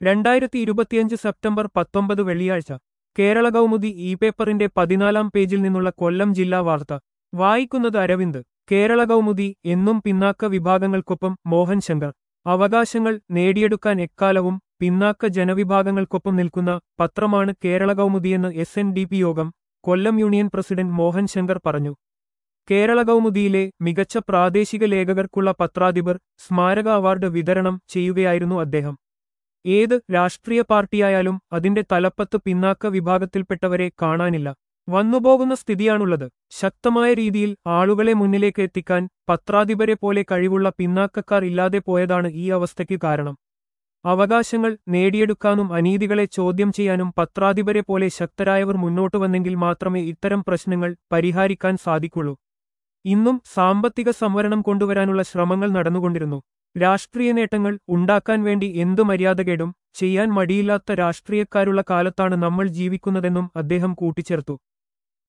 രണ്ടായിരത്തി ഇരുപത്തിയഞ്ച് സെപ്റ്റംബർ പത്തൊമ്പത് വെള്ളിയാഴ്ച കേരള കൗമുദി ഇ പേപ്പറിന്റെ പതിനാലാം പേജിൽ നിന്നുള്ള കൊല്ലം ജില്ലാ വാർത്ത വായിക്കുന്നത് അരവിന്ദ് കേരള കൗമുദി എന്നും പിന്നാക്ക വിഭാഗങ്ങൾക്കൊപ്പം മോഹൻ ശങ്കർ അവകാശങ്ങൾ നേടിയെടുക്കാൻ എക്കാലവും പിന്നാക്ക ജനവിഭാഗങ്ങൾക്കൊപ്പം നിൽക്കുന്ന പത്രമാണ് കേരള കൗമുദിയെന്ന് എസ് എൻ ഡി പി യോഗം കൊല്ലം യൂണിയൻ പ്രസിഡന്റ് മോഹൻ ശങ്കർ പറഞ്ഞു കേരള കൗമുദിയിലെ മികച്ച പ്രാദേശിക ലേഖകർക്കുള്ള പത്രാധിപർ സ്മാരക അവാർഡ് വിതരണം ചെയ്യുകയായിരുന്നു അദ്ദേഹം ഏത് രാഷ്ട്രീയ പാർട്ടിയായാലും അതിന്റെ തലപ്പത്ത് പിന്നാക്ക വിഭാഗത്തിൽപ്പെട്ടവരെ കാണാനില്ല വന്നുപോകുന്ന സ്ഥിതിയാണുള്ളത് ശക്തമായ രീതിയിൽ ആളുകളെ മുന്നിലേക്ക് എത്തിക്കാൻ പത്രാധിപരെ പോലെ കഴിവുള്ള പിന്നാക്കക്കാർ ഇല്ലാതെ പോയതാണ് ഈ അവസ്ഥയ്ക്ക് കാരണം അവകാശങ്ങൾ നേടിയെടുക്കാനും അനീതികളെ ചോദ്യം ചെയ്യാനും പത്രാധിപരെ പോലെ ശക്തരായവർ മുന്നോട്ടു വന്നെങ്കിൽ മാത്രമേ ഇത്തരം പ്രശ്നങ്ങൾ പരിഹാരിക്കാൻ സാധിക്കുള്ളൂ ഇന്നും സാമ്പത്തിക സംവരണം കൊണ്ടുവരാനുള്ള ശ്രമങ്ങൾ നടന്നുകൊണ്ടിരുന്നു രാഷ്ട്രീയ നേട്ടങ്ങൾ ഉണ്ടാക്കാൻ വേണ്ടി എന്തു മര്യാദകേടും ചെയ്യാൻ മടിയില്ലാത്ത രാഷ്ട്രീയക്കാരുള്ള കാലത്താണ് നമ്മൾ ജീവിക്കുന്നതെന്നും അദ്ദേഹം കൂട്ടിച്ചേർത്തു